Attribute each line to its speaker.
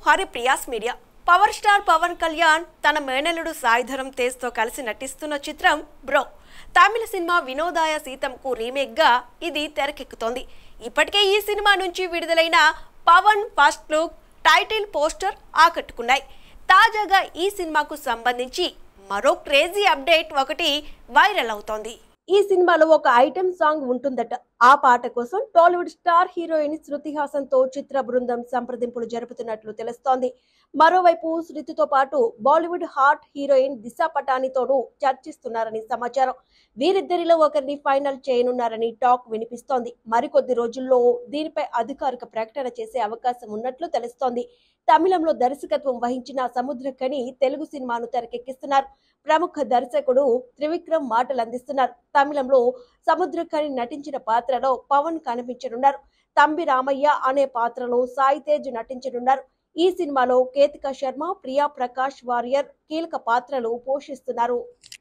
Speaker 1: Haripriya's media power star Pawan Kalyan తన మేనల్లుడు సాయిధరం తేజ్తో కలిసి నటిస్తున్న చిత్రం బ్రో తమిళ సినిమా వినోదాయ సీతంకు రీమేక్గా ఇది తెరకెక్కుతోంది ఇప్పటికే ఈ సినిమా నుంచి విడుదలైన Pawan first look title poster ఆకట్టుకున్నాయి తాజాగా ఈ సినిమాకు సంబంధించి మరో క్రేజీ అప్డేట్ ఒకటి వైరల్ అవుతోంది ఈ సినిమాలో ఒక ఐటెం సాంగ్ ఉంటుందట ఆ పాట కోసం Tollywood star heroine Shruti Haasan తో చిత్ర బృందం సంప్రదింపులు జరుపుతున్నట్లు తెలుస్తోంది మరోవైపు శృతితో పాటు బాలీవుడ్ హాట్ హీరోయిన్ దిశా పటానితోనూ చర్చిస్తున్నారని సమాచారం వీరిద్దరిలో ఒకరిని ఫైనల్ చేయనున్నారని టాక్ వినిపిస్తోంది మరికొద్ది రోజుల్లో దీనిపై అధికారిక ప్రకటన చేసే అవకాశం ఉన్నట్లు తెలుస్తోంది తమిళంలో దర్శకత్వం వహించిన సముద్రకని తెలుగు సినిమాను తెరకెక్కిస్తున్నారు ప్రముఖ దర్శకుడు త్రివిక్రమ్ మాటలు అందిస్తున్నారు తమిళంలో సముద్రకని నటించిన పాత్రలో పవన్ కనిపించనున్నారు తంబి రామయ్య అనే పాత్రలో సాయి తేజ్ నటించనున్నారు ఈ సినిమాలో కేతికా శర్మ ప్రియా ప్రకాష్ వారియర్ కీలక పాత్రలు పోషిస్తున్నారు